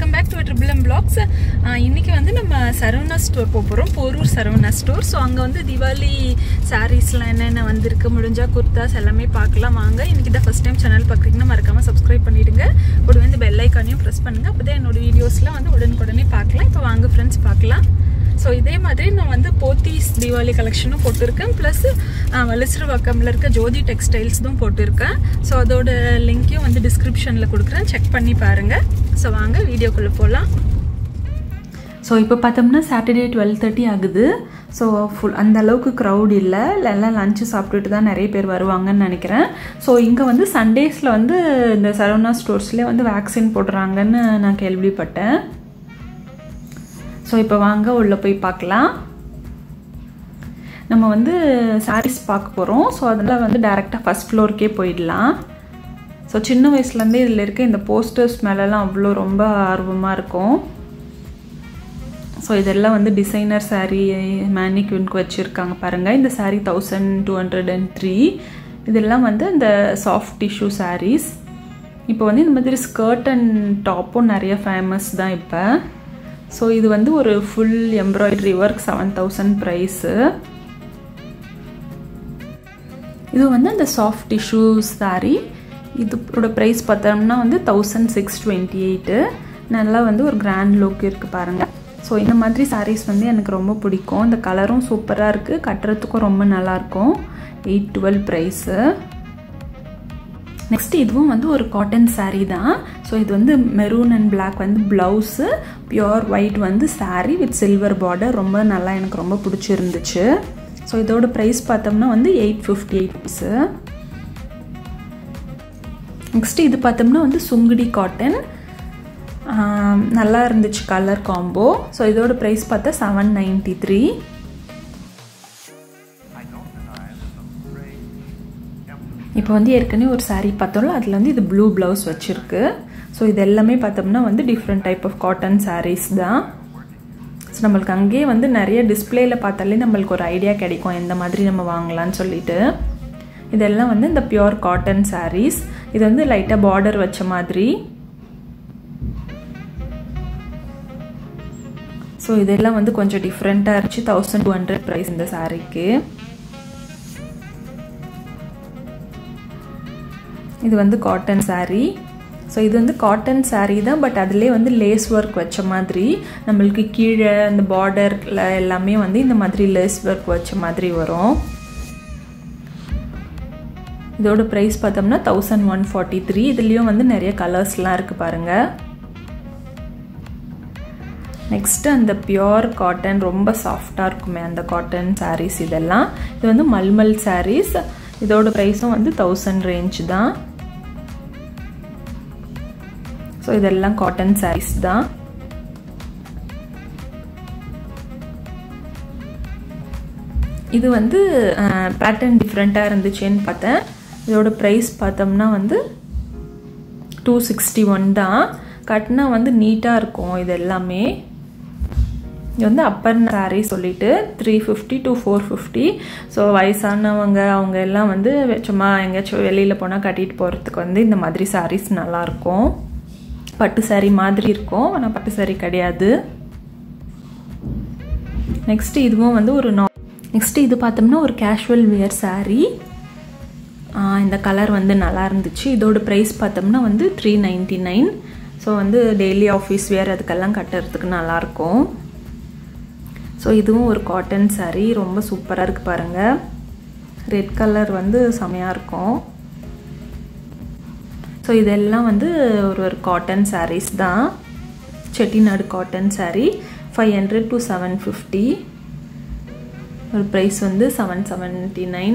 welcome back to triple M blogs இன்னைக்கு வந்து நம்ம சரவணா ஸ்டோர் போக போகிறோம் போரூர் சரவணா ஸ்டோர் ஸோ அங்கே வந்து தீபாவளி சாரீஸ்லாம் என்னென்ன வந்திருக்கு முடிஞ்சா குர்தாஸ் எல்லாமே பார்க்கலாம் வாங்க இன்னைக்கு தான் ஃபஸ்ட் டைம் சேனல் பார்க்குறீங்கன்னா மறக்காமல் சப்ஸ்கிரைப் பண்ணிடுங்க கூட வந்து பெல் ஐக்கானையும் ப்ரெஸ் பண்ணுங்க அப்போ தான் என்னோட வீடியோஸ்லாம் வந்து உடனுக்குடனே பார்க்கலாம் இப்போ வாங்க ஃப்ரெண்ட்ஸ் பார்க்கலாம் ஸோ இதே மாதிரி நான் வந்து போத்தீஸ் தீபாவளி கலெக்ஷனும் போட்டிருக்கேன் ப்ளஸ் வலிசிறுவாக்கமில் இருக்க ஜோதி டெக்ஸ்டைல்ஸ் தான் போட்டிருக்கேன் ஸோ அதோட லிங்க்கையும் வந்து டிஸ்கிரிப்ஷனில் கொடுக்குறேன் செக் பண்ணி பாருங்கள் ஸோ வாங்க வீடியோக்குள்ளே போகலாம் ஸோ இப்போ பார்த்தோம்னா சாட்டர்டே டுவெல் தேர்ட்டி ஆகுது ஸோ ஃபுல் அந்த அளவுக்கு க்ரௌட் இல்லை எல்லாம் லஞ்சு சாப்பிட்டுட்டு தான் நிறைய பேர் வருவாங்கன்னு நினைக்கிறேன் ஸோ இங்கே வந்து சண்டேஸில் வந்து இந்த சரவணா ஸ்டோர்ஸ்லேயே வந்து வேக்சின் போடுறாங்கன்னு நான் கேள்விப்பட்டேன் ஸோ இப்போ வாங்க உள்ளே போய் பார்க்கலாம் நம்ம வந்து சாரீஸ் பார்க்க போகிறோம் ஸோ அதனால் வந்து டேரெக்டாக ஃபஸ்ட் ஃப்ளோருக்கே போயிடலாம் ஸோ சின்ன வயசுலேருந்தே இதில் இருக்க இந்த போஸ்டர்ஸ் மேலெலாம் அவ்வளோ ரொம்ப ஆர்வமாக இருக்கும் ஸோ இதெல்லாம் வந்து டிசைனர் சாரீ மேனிக்யூனுக்கு வச்சுருக்காங்க பாருங்கள் இந்த sari thousand two hundred and three இதெல்லாம் வந்து இந்த சாஃப்ட் டிஷ்யூ சாரீஸ் இப்போ வந்து இந்த மாதிரி ஸ்கர்ட் அண்ட் டாப்பும் நிறைய ஃபேமஸ் தான் இப்போ ஸோ இது வந்து ஒரு full embroidery work seven thousand price இது வந்து அந்த சாஃப்ட் டிஷ்யூ சாரீ இதோட ப்ரைஸ் பார்த்தோம்னா வந்து தௌசண்ட் சிக்ஸ் டுவெண்ட்டி எயிட்டு நல்லா வந்து ஒரு கிராண்ட் லுக் இருக்குது பாருங்கள் ஸோ இந்த மாதிரி சாரீஸ் வந்து எனக்கு ரொம்ப பிடிக்கும் இந்த கலரும் சூப்பராக இருக்குது கட்டுறதுக்கும் ரொம்ப நல்லாயிருக்கும் எயிட் டுவெல் ப்ரைஸு நெக்ஸ்ட் இதுவும் வந்து ஒரு காட்டன் சாரீ தான் ஸோ இது வந்து மெரூன் அண்ட் பிளாக் வந்து ப்ளவுஸு பியோர் ஒயிட் வந்து சாரீ வித் சில்வர் பார்டர் ரொம்ப நல்லா எனக்கு ரொம்ப பிடிச்சிருந்துச்சு ஸோ இதோட ப்ரைஸ் பார்த்தோம்னா வந்து எயிட் ஃபிஃப்டி எயிட்ஸு நெக்ஸ்ட் இது பார்த்தோம்னா வந்து சுங்குடி காட்டன் நல்லா இருந்துச்சு கலர் காம்போ ஸோ இதோட ப்ரைஸ் பார்த்தா செவன் நைன்டி த்ரீ இப்போ வந்து ஏற்கனவே ஒரு சாரீ பார்த்தோம்ல அதில் வந்து இது ப்ளூ ப்ளவுஸ் வச்சுருக்கு ஸோ இது எல்லாமே பார்த்தோம்னா வந்து different type of cotton saris தான் ஸோ நம்மளுக்கு அங்கேயே வந்து நிறைய டிஸ்பிளேயில் பார்த்தாலே நம்மளுக்கு ஒரு ஐடியா கிடைக்கும் எந்த மாதிரி நம்ம வாங்கலாம்னு சொல்லிட்டு இதெல்லாம் வந்து இந்த பியோர் காட்டன் சாரீஸ் இது வந்து லைட்டாக பார்டர் வச்ச மாதிரி ஸோ இதெல்லாம் வந்து கொஞ்சம் டிஃப்ரெண்ட்டாக இருந்துச்சு தௌசண்ட் டூ ஹண்ட்ரட் ப்ரைஸ் இந்த சாரீக்கு இது வந்து காட்டன் சாரீ ஸோ இது வந்து காட்டன் சாரீ தான் பட் அதுலேயே வந்து லேஸ் ஒர்க் வச்ச மாதிரி நம்மளுக்கு கீழே அந்த பார்டரில் எல்லாமே வந்து இந்த மாதிரி லேஸ் ஒர்க் வச்ச மாதிரி வரும் இதோட ப்ரைஸ் பார்த்தோம்னா தௌசண்ட் ஒன் ஃபார்ட்டி த்ரீ இதுலேயும் வந்து நிறைய கலர்ஸ்லாம் இருக்குது பாருங்கள் நெக்ஸ்ட்டு அந்த பியோர் காட்டன் ரொம்ப சாஃப்டாக இருக்குமே அந்த காட்டன் சாரீஸ் இதெல்லாம் இது வந்து மல்மல் சாரீஸ் இதோட ப்ரைஸும் வந்து தௌசண்ட் ரேஞ்ச் தான் ஸோ இதெல்லாம் காட்டன் சாரீஸ் தான் இது வந்து பேட்டர்ன் டிஃப்ரெண்ட்டாக இருந்துச்சுன்னு பார்த்தேன் இதோட ப்ரைஸ் பார்த்தோம்னா வந்து டூ சிக்ஸ்டி ஒன் தான் கட்டினா வந்து நீட்டாக இருக்கும் இது எல்லாமே இது வந்து அப்பர் சாரீ சொல்லிட்டு three fifty to four fifty so வயசானவங்க அவங்க எல்லாம் வந்து சும்மா எங்கேயாச்சும் வெளியில் போனால் கட்டிட்டு போகிறதுக்கு வந்து இந்த மாதிரி சாரீஸ் நல்லாயிருக்கும் பட்டு சாரீ மாதிரி இருக்கும் ஆனால் பட்டு சாரீ கிடையாது நெக்ஸ்ட் இதுவும் வந்து ஒரு நா நெக்ஸ்ட் இது பார்த்தோம்னா ஒரு கேஷுவல் வியர் சாரீ இந்த கலர் வந்து நல்லா இருந்துச்சு இதோட ப்ரைஸ் பார்த்தோம்னா வந்து த்ரீ நைன்டி நைன் ஸோ வந்து டெய்லி ஆஃபீஸ் வேர் அதுக்கெல்லாம் கட்டுறதுக்கு நல்லாயிருக்கும் ஸோ இதுவும் ஒரு காட்டன் சாரீ ரொம்ப சூப்பராக இருக்குது பாருங்கள் ரெட் கலர் வந்து செமையாக இருக்கும் ஸோ இதெல்லாம் வந்து ஒரு ஒரு காட்டன் சாரீஸ் தான் Chettinad cotton sari five hundred to seven fifty ஒரு ப்ரைஸ் வந்து செவன் செவன்ட்டி நைன்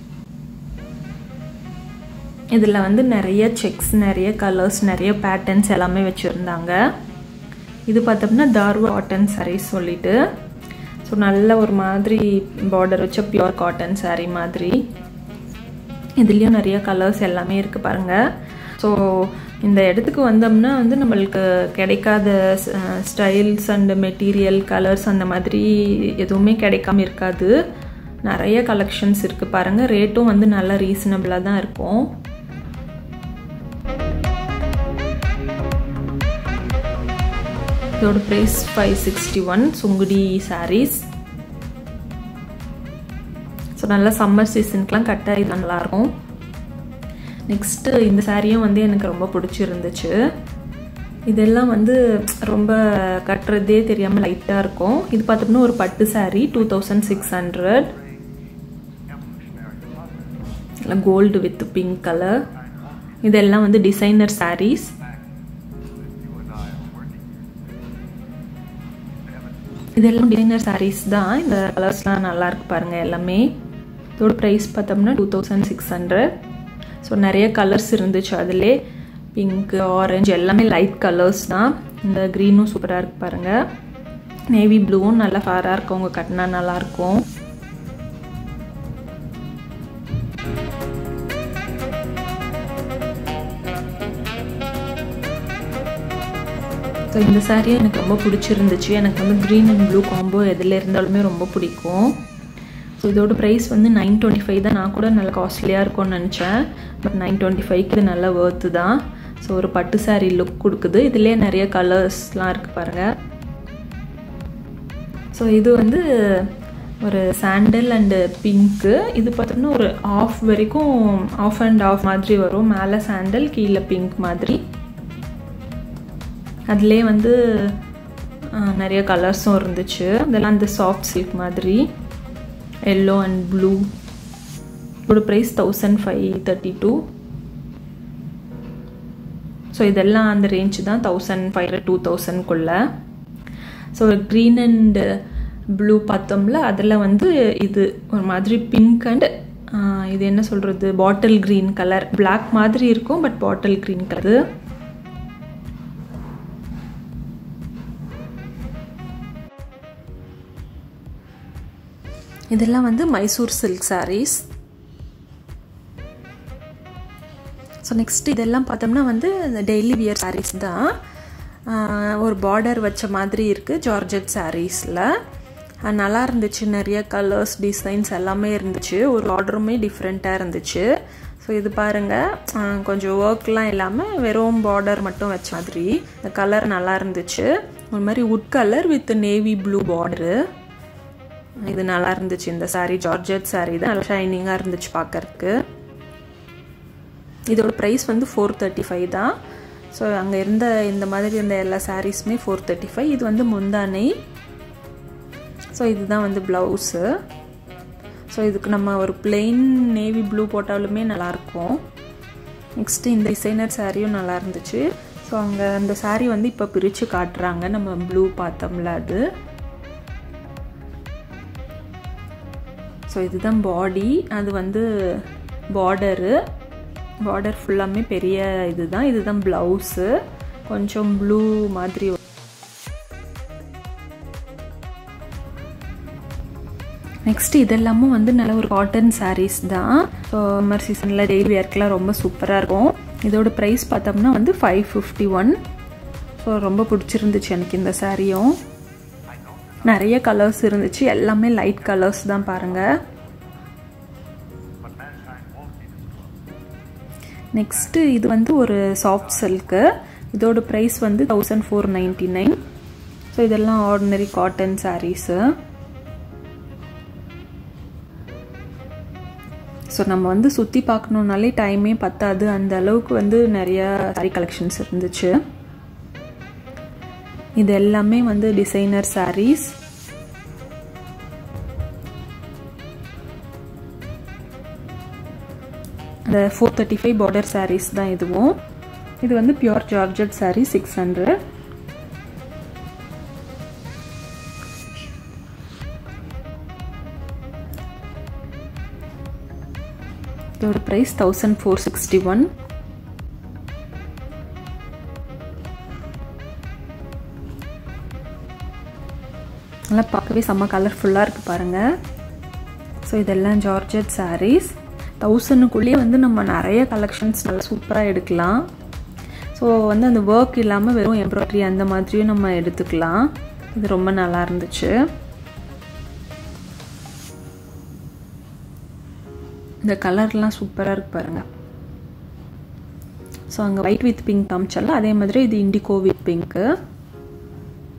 இதில் வந்து நிறைய செக்ஸ் நிறைய கலர்ஸ் நிறைய பேட்டர்ன்ஸ் எல்லாமே வச்சுருந்தாங்க இது பார்த்தோம்னா தார்வா காட்டன் சாரீஸ் சொல்லிட்டு ஸோ நல்ல ஒரு மாதிரி பார்டர் வச்ச பியோர் காட்டன் சாரீ மாதிரி இதுலேயும் நிறைய கலர்ஸ் எல்லாமே இருக்குது பாருங்கள் ஸோ இந்த இடத்துக்கு வந்தோம்னா வந்து நம்மளுக்கு கிடைக்காத ஸ்டைல்ஸ் அண்ட் மெட்டீரியல் கலர்ஸ் அந்த மாதிரி எதுவுமே கிடைக்காம இருக்காது நிறைய கலெக்ஷன்ஸ் இருக்குது பாருங்கள் ரேட்டும் வந்து நல்லா ரீசனபிளாக தான் இருக்கும் இதோட price five sixty one Sungudi saris so நல்லா சம்மர் சீசனுக்குலாம் கட்ட இது நல்லாயிருக்கும் நெக்ஸ்ட்டு இந்த சாரியும் வந்து எனக்கு ரொம்ப பிடிச்சிருந்துச்சு இதெல்லாம் வந்து ரொம்ப கட்டுறதே தெரியாமல் லைட்டாக இருக்கும் இது பார்த்தோம்னா ஒரு பட்டு sari two thousand six hundred gold with pink colour இதெல்லாம் வந்து டிசைனர் சாரீஸ் இதெல்லாம் டிசைனர் சாரீஸ் தான் இந்த கலர்ஸ்லாம் நல்லா இருக்கு பாருங்க எல்லாமே இதோட ப்ரைஸ் பார்த்தோம்னா two thousand six hundred so நிறைய கலர்ஸ் இருந்துச்சு அதிலே பிங்க் ஆரஞ்சு எல்லாமே லைட் கலர்ஸ் தான் இந்த க்ரீனும் சூப்பராக இருக்கு பாருங்க நேவி ப்ளூவும் நல்லா ஃபேராக இருக்கும் உங்கள் கட்டினா நல்லாயிருக்கும் ஸோ இந்த சாரீ எனக்கு ரொம்ப பிடிச்சிருந்துச்சு எனக்கு வந்து க்ரீன் அண்ட் ப்ளூ காம்போ எதில் இருந்தாலுமே ரொம்ப பிடிக்கும் ஸோ இதோட ப்ரைஸ் வந்து நைன் டுவெண்ட்டி ஃபைவ் தான் நான் கூட நல்லா காஸ்ட்லியாக இருக்கும்னு நினச்சேன் பட் நைன் டுவெண்ட்டி ஃபைவ்க்கு இது நல்ல ஒர்த்து தான் ஸோ ஒரு பட்டு சாரீ லுக் கொடுக்குது இதுலேயே நிறைய கலர்ஸ்லாம் இருக்குது பாருங்கள் ஸோ இது வந்து ஒரு சாண்டல் அண்டு பிங்க்கு இது பார்த்தோம்னா ஒரு ஆஃப் வரைக்கும் ஆஃப் அண்ட் ஆஃப் மாதிரி வரும் மேலே சாண்டல் கீழே பிங்க் மாதிரி அதுலேயே வந்து நிறைய கலர்ஸும் இருந்துச்சு இதெல்லாம் இந்த சாஃப்ட் சில்க் மாதிரி எல்லோ அண்ட் ப்ளூ இதோட price thousand five thirty two so இதெல்லாம் அந்த ரேஞ்ச் தான் தௌசண்ட் ஃபைவ் டூ தௌசண்ட்குள்ளே ஸோ க்ரீன் அண்ட் ப்ளூ பார்த்தோம்ல அதில் வந்து இது ஒரு மாதிரி பிங்க் அண்ட் இது என்ன சொல்கிறது பாட்டில் க்ரீன் கலர் பிளாக் மாதிரி இருக்கும் பட் பாட்டில் க்ரீன் கலர் இதெல்லாம் வந்து Mysore silk sarees so next இதெல்லாம் பார்த்தோம்னா வந்து இந்த டெய்லி வியர் சாரீஸ் தான் ஒரு பார்டர் வச்ச மாதிரி இருக்குது ஜார்ஜட் சாரீஸில் நல்லா இருந்துச்சு நிறைய கலர்ஸ் டிசைன்ஸ் எல்லாமே இருந்துச்சு ஒரு ஆர்டருமே டிஃப்ரெண்ட்டாக இருந்துச்சு ஸோ இது பாருங்கள் கொஞ்சம் ஒர்க்லாம் இல்லாமல் வெறும் பார்டர் மட்டும் வச்ச மாதிரி இந்த கலர் நல்லா இருந்துச்சு ஒரு மாதிரி wood colour with navy blue border இது நல்லா இருந்துச்சு இந்த சாரீ ஜார்ஜட் சாரீ தான் நல்லா ஷைனிங்காக இருந்துச்சு பார்க்கறதுக்கு இதோட ப்ரைஸ் வந்து ஃபோர் தேர்ட்டி ஃபைவ் தான் ஸோ அங்கே இருந்த இந்த மாதிரி இருந்த எல்லா சாரீஸுமே ஃபோர் தேர்ட்டி ஃபைவ் இது வந்து முந்தானை ஸோ இதுதான் வந்து ப்ளவுஸு ஸோ இதுக்கு நம்ம ஒரு பிளெயின் நேவி ப்ளூ போட்டாலுமே நல்லாயிருக்கும் நெக்ஸ்ட்டு இந்த டிசைனர் சாரியும் நல்லா இருந்துச்சு ஸோ அங்கே அந்த சாரீ வந்து இப்போ பிரித்து காட்டுறாங்க நம்ம ப்ளூ பார்த்தோம்ல அது ஸோ இதுதான் பாடி அது வந்து பார்டரு பார்டர் ஃபுல்லாமே பெரிய இதுதான் இதுதான் ப்ளவுஸு கொஞ்சம் ப்ளூ மாதிரி நெக்ஸ்ட் இதெல்லாமும் வந்து நல்ல ஒரு காட்டன் சாரீஸ் தான் ஸோ சம்மர் சீசனில் டெய்லி வேர்க்கெலாம் ரொம்ப சூப்பராக இருக்கும் இதோட ப்ரைஸ் பார்த்தோம்னா வந்து ஃபைவ் ஃபிஃப்டி ஒன் ஸோ ரொம்ப பிடிச்சிருந்துச்சு எனக்கு இந்த சாரியும் நிறைய கலர்ஸ் இருந்துச்சு எல்லாமே லைட் கலர்ஸ் தான் பாருங்கள் நெக்ஸ்ட்டு இது வந்து ஒரு சாஃப்ட் சில்க்கு இதோட ப்ரைஸ் வந்து thousand four ninety nine so இதெல்லாம் ஆர்டினரி காட்டன் சாரீஸு ஸோ நம்ம வந்து சுற்றி பார்க்கணுன்னாலே டைமே பத்தாது அந்த அளவுக்கு வந்து நிறைய சாரீ கலெக்ஷன்ஸ் இருந்துச்சு இது எல்லாமே வந்து டிசைனர் சாரீஸ் இந்த four thirty five border sarees தான் இதுவும் இது வந்து pure georgette sari six hundred இதோட price thousand four sixty one நல்லா பார்க்கவே செம்ம கலர்ஃபுல்லாக இருக்குது பாருங்கள் ஸோ இதெல்லாம் ஜார்ஜட் சாரீஸ் தௌசண்ட்னுக்குள்ளேயே வந்து நம்ம நிறைய கலெக்ஷன்ஸ் நல்லா சூப்பராக எடுக்கலாம் ஸோ வந்து அந்த ஒர்க் இல்லாமல் வெறும் எம்ப்ராய்டரி அந்த மாதிரியும் நம்ம எடுத்துக்கலாம் இது ரொம்ப நல்லா இருந்துச்சு இந்த கலர்லாம் சூப்பராக இருக்கு பாருங்கள் ஸோ அங்கே ஒயிட் வித் பிங்க் காமிச்சால அதே மாதிரி இது இண்டிகோ வித் பிங்க்கு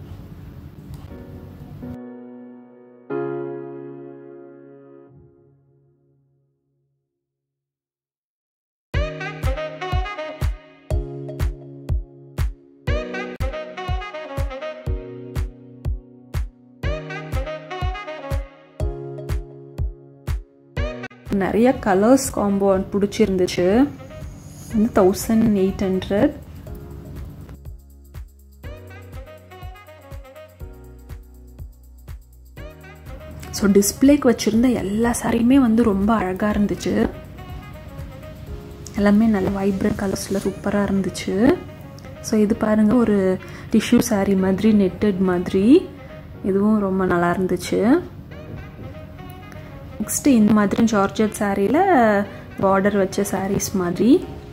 நிறைய கலர்ஸ் காம்போ பிடிச்சிருந்துச்சு வந்து தௌசண்ட் எயிட் ஹண்ட்ரட் ஸோ டிஸ்பிளேக்கு வச்சுருந்த எல்லா சாரியுமே வந்து ரொம்ப அழகாக இருந்துச்சு எல்லாமே நல்ல வைப்ரண்ட் கலர்ஸில் சூப்பராக இருந்துச்சு ஸோ இது பாருங்கள் ஒரு டிஷ்யூ சாரீ மாதிரி நெட்டட் மாதிரி இதுவும் ரொம்ப நல்லா இருந்துச்சு நெக்ஸ்ட்டு இந்த மாதிரி ஜார்ஜட் சாரியில் பார்டர் வச்ச சாரீஸ் மாதிரி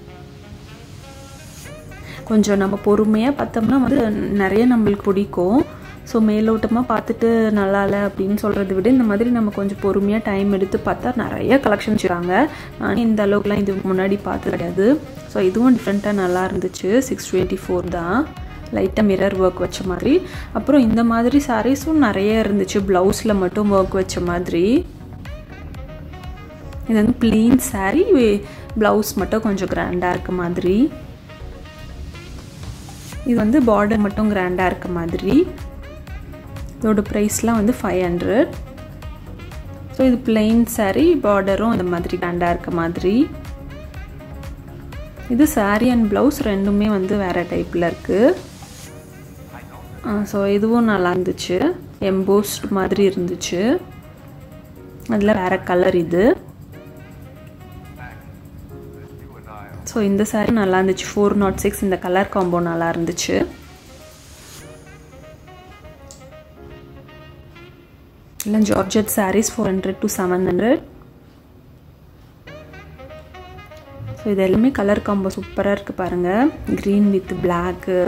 கொஞ்சம் நம்ம பொறுமையாக பார்த்தோம்னா வந்து நிறைய நம்மளுக்கு பிடிக்கும் ஸோ மேலோட்டமாக பார்த்துட்டு நல்லா இல்லை அப்படின்னு சொல்கிறத விட இந்த மாதிரி நம்ம கொஞ்சம் பொறுமையாக டைம் எடுத்து பார்த்தா நிறைய கலெக்ஷன் வச்சுருக்காங்க நான் இந்த அளவுக்குலாம் இது முன்னாடி பார்த்து கிடையாது ஸோ இதுவும் டிஃப்ரெண்ட்டாக நல்லா இருந்துச்சு சிக்ஸ் டுவெண்ட்டி ஃபோர் தான் லைட்டாக மிரர் ஒர்க் வச்ச மாதிரி அப்புறம் இந்த மாதிரி சாரீஸும் நிறைய இருந்துச்சு ப்ளவுஸில் மட்டும் ஒர்க் வச்ச மாதிரி இது வந்து ப்ளீன் சாரீ ப்ளவுஸ் மட்டும் கொஞ்சம் கிராண்டாக இருக்க மாதிரி இது வந்து பார்டர் மட்டும் கிராண்டாக இருக்க மாதிரி இதோட ப்ரைஸ்லாம் வந்து ஃபைவ் ஹண்ட்ரட் ஸோ இது பிளெயின் சாரீ பார்டரும் இந்த மாதிரி கிராண்டாக இருக்க மாதிரி இது சாரீ அண்ட் ப்ளவுஸ் ரெண்டுமே வந்து வேறு டைப்பில் இருக்குது ஸோ இதுவும் நல்லா இருந்துச்சு எம்போஸ்ட் மாதிரி இருந்துச்சு அதில் வேறு கலர் இது ஸோ இந்த சாரீ நல்லா இருந்துச்சு ஃபோர் நாட் சிக்ஸ் இந்த கலர் காம்போ நல்லா இருந்துச்சு இல்லை georgette sarees four hundred to seven hundred so இது எல்லாமே கலர் காம்போ சூப்பராக இருக்குது பாருங்கள் க்ரீன் வித் பிளாக்கு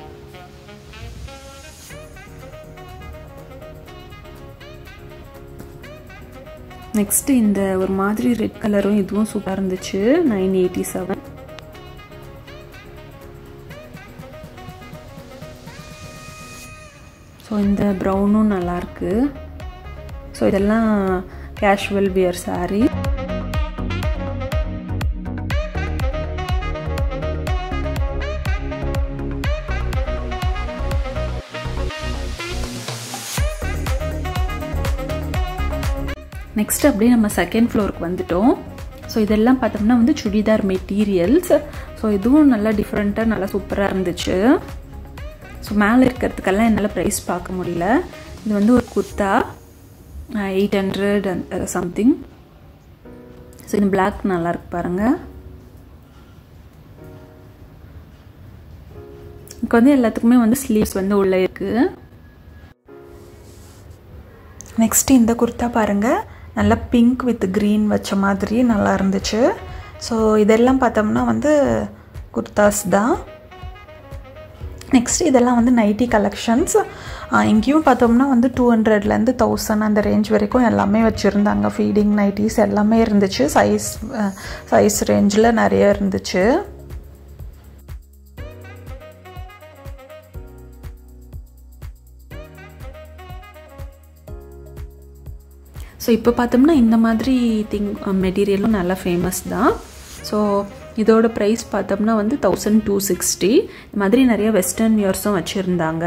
நெக்ஸ்ட்டு இந்த ஒரு மாதிரி ரெட் கலரும் இதுவும் சூப்பராக இருந்துச்சு நைன் எயிட்டி செவன் ஸோ இந்த ப்ரௌனும் நல்லாயிருக்கு ஸோ இதெல்லாம் கேஷுவல் வியர் சாரீ நெக்ஸ்ட் அப்படியே நம்ம செகண்ட் ஃப்ளோருக்கு வந்துட்டோம் ஸோ இதெல்லாம் பார்த்தோம்னா வந்து சுடிதார் மெட்டீரியல்ஸ் ஸோ இதுவும் நல்லா டிஃப்ரெண்ட்டாக நல்லா சூப்பராக இருந்துச்சு ஸோ மேலே இருக்கிறதுக்கெல்லாம் என்னால் ப்ரைஸ் பார்க்க முடியல இது வந்து ஒரு kurta eight hundred something so இந்த பிளாக் நல்லா இருக்கு பாருங்கள் இப்போ வந்து எல்லாத்துக்குமே வந்து ஸ்லீவ்ஸ் வந்து உள்ளே இருக்குது நெக்ஸ்ட் இந்த குர்த்தா பாருங்கள் நல்லா பிங்க் வித் க்ரீன் வச்ச மாதிரி நல்லா இருந்துச்சு ஸோ இதெல்லாம் பார்த்தோம்னா வந்து குர்தாஸ் தான் நெக்ஸ்ட் இதெல்லாம் வந்து நைட்டி கலெக்ஷன்ஸ் இங்கேயும் பார்த்தோம்னா வந்து டூ ஹண்ட்ரட்லேருந்து தௌசண்ட் அந்த ரேஞ்ச் வரைக்கும் எல்லாமே வச்சுருந்தாங்க ஃபீடிங் நைட்டிஸ் எல்லாமே இருந்துச்சு சைஸ் சைஸ் ரேஞ்சில் நிறைய இருந்துச்சு ஸோ இப்போ பார்த்தோம்னா இந்த மாதிரி திங் மெட்டீரியலும் நல்லா ஃபேமஸ் தான் ஸோ இதோட ப்ரைஸ் பார்த்தோம்னா வந்து தௌசண்ட் டூ சிக்ஸ்டி இந்த மாதிரி நிறைய வெஸ்டர்ன் வியர்ஸும் வச்சுருந்தாங்க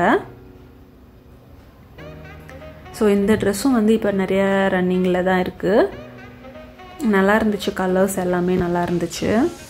ஸோ இந்த ட்ரெஸ்ஸும் வந்து இப்போ நிறைய ரன்னிங்கில் தான் இருக்குது நல்லா இருந்துச்சு கலர்ஸ் எல்லாமே நல்லா இருந்துச்சு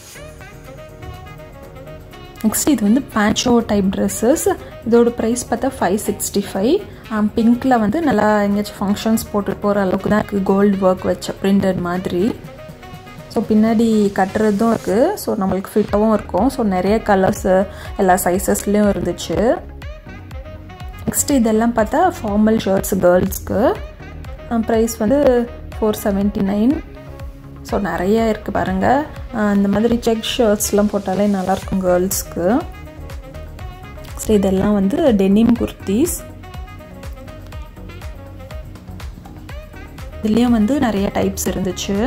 நெக்ஸ்ட் இது வந்து பேச்சோ டைப் ட்ரெஸ்ஸஸ் இதோட ப்ரைஸ் பார்த்தா ஃபைவ் சிக்ஸ்டி ஃபைவ் பிங்க்கில் வந்து நல்லா எங்கேயாச்சும் ஃபங்க்ஷன்ஸ் போட்டு போகிற அளவுக்கு தான் இருக்குது கோல்டு ஒர்க் வச்ச பிரிண்டட் மாதிரி ஸோ பின்னாடி கட்டுறதும் இருக்குது ஸோ நம்மளுக்கு ஃபிட்டாகவும் இருக்கும் ஸோ நிறைய கலர்ஸு எல்லா சைஸஸ்லேயும் இருந்துச்சு நெக்ஸ்ட் இதெல்லாம் பார்த்தா ஃபார்மல் ஷர்ட்ஸ் கேர்ள்ஸ்க்கு ப்ரைஸ் வந்து ஃபோர் செவன்ட்டி நைன் ஸோ நிறைய இருக்குது பாருங்கள் இந்த மாதிரி செக் ஷர்ட்ஸ்லாம் போட்டாலே நல்லாயிருக்கும் கேர்ள்ஸ்க்கு ஸோ இதெல்லாம் வந்து டெனிம் குர்த்திஸ் இதுலேயும் வந்து நிறைய டைப்ஸ் இருந்துச்சு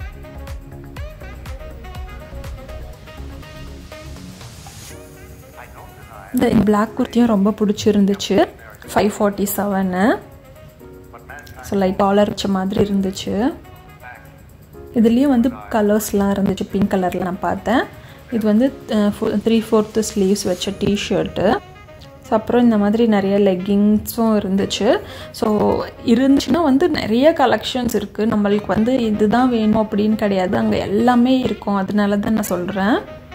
இந்த பிளாக் குர்த்தியும் ரொம்ப பிடிச்சிருந்துச்சு five forty seven so light dollar வச்ச மாதிரி இருந்துச்சு இதுலேயும் வந்து கலர்ஸ்லாம் இருந்துச்சு பிங்க் கலரில் நான் பார்த்தேன் இது வந்து த்ரீ ஃபோர்த்து ஸ்லீவ்ஸ் வச்ச டிஷர்ட்டு ஸோ அப்புறம் இந்த மாதிரி நிறைய லெக்கிங்ஸும் இருந்துச்சு ஸோ இருந்துச்சுன்னா வந்து நிறைய கலெக்ஷன்ஸ் இருக்குது நம்மளுக்கு வந்து இதுதான் வேணும் அப்படின்னு கிடையாது அங்கே எல்லாமே இருக்கும் அதனால தான் நான் சொல்கிறேன்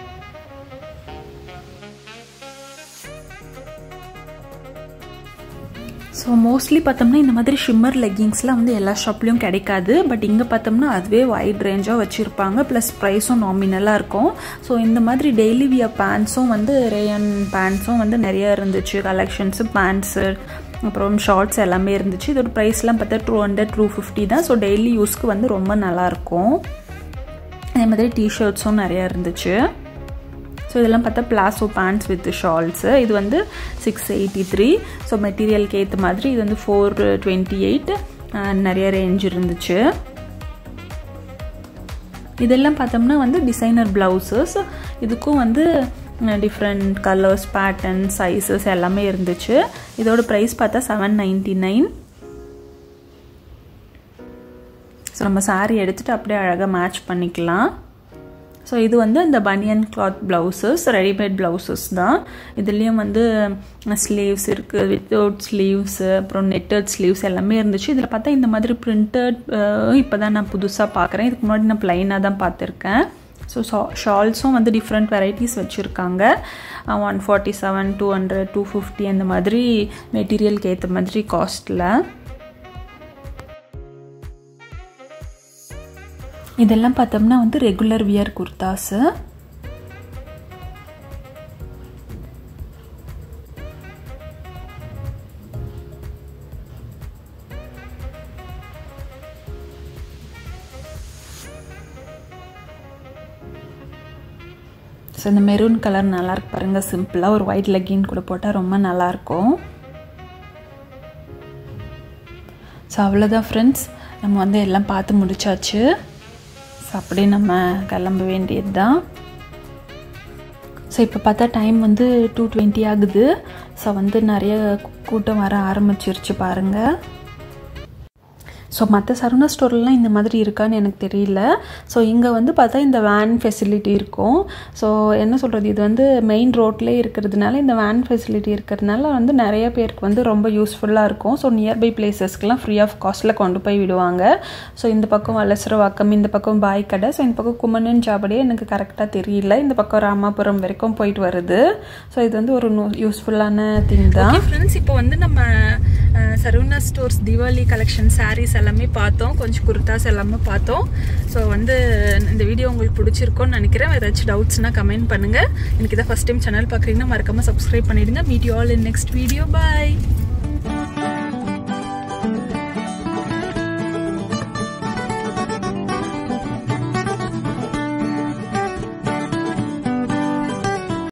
ஸோ மோஸ்ட்லி பார்த்தோம்னா இந்த மாதிரி ஷிம்மர் லெக்கிங்ஸ்லாம் வந்து எல்லா ஷாப்லேயும் கிடைக்காது பட் இங்கே பார்த்தோம்னா அதுவே வைட் ரேஞ்சாக வச்சுருப்பாங்க ப்ளஸ் ப்ரைஸும் நாமினலாக இருக்கும் ஸோ இந்த மாதிரி டெய்லி வியர் பேண்ட்ஸும் வந்து ரேயன் பேண்ட்ஸும் வந்து நிறைய இருந்துச்சு கலெக்ஷன்ஸு பேண்ட்ஸு அப்புறம் ஷார்ட்ஸ் எல்லாமே இருந்துச்சு இதோட ப்ரைஸ்லாம் பார்த்தா டூ ஹண்ட்ரட் டூ ஃபிஃப்டி தான் ஸோ டெய்லி யூஸ்க்கு வந்து ரொம்ப நல்லாயிருக்கும் அதே மாதிரி டிஷர்ட்ஸும் நிறையா இருந்துச்சு ஸோ இதெல்லாம் பார்த்தா பிளாசோ பேண்ட்ஸ் வித் ஷால்ஸு இது வந்து சிக்ஸ் எயிட்டி த்ரீ ஸோ மெட்டீரியலுக்கு ஏற்ற மாதிரி இது வந்து ஃபோர் டுவெண்ட்டி எயிட் நிறைய ரேஞ்ச் இருந்துச்சு இதெல்லாம் பார்த்தோம்னா வந்து டிசைனர் ப்ளவுசஸ் இதுக்கும் வந்து டிஃப்ரெண்ட் கலர்ஸ் பேட்டர்ன் சைஸஸ் எல்லாமே இருந்துச்சு இதோட ப்ரைஸ் பார்த்தா செவன் நைன்டி நைன் ஸோ நம்ம சாரீ எடுத்துகிட்டு அப்படியே அழகாக மேட்ச் பண்ணிக்கலாம் ஸோ இது வந்து இந்த பனியன் கிளாத் ப்ளவுசஸ் ரெடிமேட் ப்ளவுசஸ் தான் இதுலேயும் வந்து ஸ்லீவ்ஸ் இருக்குது வித்தவுட் ஸ்லீவ்ஸு அப்புறம் நெட்டட் ஸ்லீவ்ஸ் எல்லாமே இருந்துச்சு இதில் பார்த்தா இந்த மாதிரி பிரிண்டட் இப்போ தான் நான் புதுசாக பார்க்குறேன் இதுக்கு முன்னாடி நான் ப்ளைனாக தான் பார்த்துருக்கேன் ஸோ ஷால்ஸும் வந்து டிஃப்ரெண்ட் வெரைட்டிஸ் வச்சுருக்காங்க one forty seven two hundred two fifty அந்த மாதிரி மெட்டீரியலுக்கு ஏற்ற மாதிரி காஸ்ட்டில் இதெல்லாம் பார்த்தோம்னா வந்து ரெகுலர் வியர் குர்தாஸு ஸோ இந்த மெரூன் கலர் நல்லாயிருக்கு பாருங்கள் சிம்பிளாக ஒரு ஒயிட் லெக்கின் கூட போட்டால் ரொம்ப நல்லாயிருக்கும் ஸோ அவ்வளோதான் ஃப்ரெண்ட்ஸ் நம்ம வந்து எல்லாம் பார்த்து முடிச்சாச்சு ஸோ அப்படியே நம்ம கிளம்ப வேண்டியது தான் ஸோ இப்போ பார்த்தா டைம் வந்து டூ டுவெண்ட்டி ஆகுது ஸோ வந்து நிறைய கூட்டம் வர ஆரம்பிச்சிருச்சு பாருங்கள் ஸோ மற்ற சரவணா ஸ்டோர்லாம் இந்த மாதிரி இருக்கான்னு எனக்கு தெரியல ஸோ இங்கே வந்து பார்த்தா இந்த வேன் ஃபெசிலிட்டி இருக்கும் ஸோ என்ன சொல்கிறது இது வந்து மெயின் ரோட்லேயே இருக்கிறதுனால இந்த வேன் ஃபெசிலிட்டி இருக்கிறதுனால வந்து நிறைய பேருக்கு வந்து ரொம்ப யூஸ்ஃபுல்லாக இருக்கும் ஸோ நியர்பை பிளேசஸ்க்கெலாம் ஃப்ரீ ஆஃப் காஸ்ட்டில் கொண்டு போய் விடுவாங்க ஸோ இந்த பக்கம் வலசரவாக்கம் இந்த பக்கம் பாய்க்கடை ஸோ இந்த பக்கம் கும்மனன் ஜாபடியே எனக்கு கரெக்டாக தெரியல இந்த பக்கம் ராமாபுரம் வரைக்கும் போயிட்டு வருது ஸோ இது வந்து ஒரு யூஸ்ஃபுல்லான திங் தான் ஃப்ரெண்ட்ஸ் இப்போ வந்து நம்ம சரவணா ஸ்டோர்ஸ் தீபாவளி கலெக்ஷன் சாரீஸ் எல்லாமே பார்த்தோம் கொஞ்சம் குர்தாஸ் எல்லாமே பார்த்தோம் ஸோ வந்து இந்த வீடியோ உங்களுக்கு பிடிச்சிருக்கோன்னு நினைக்கிறேன் ஏதாச்சும் டவுட்ஸ்னால் கமெண்ட் பண்ணுங்கள் எனக்கு இதை ஃபஸ்ட் டைம் சேனல் பார்க்குறீங்கன்னா மறக்காமல் சப்ஸ்கிரைப் பண்ணிவிடுங்க meet you all in next video bye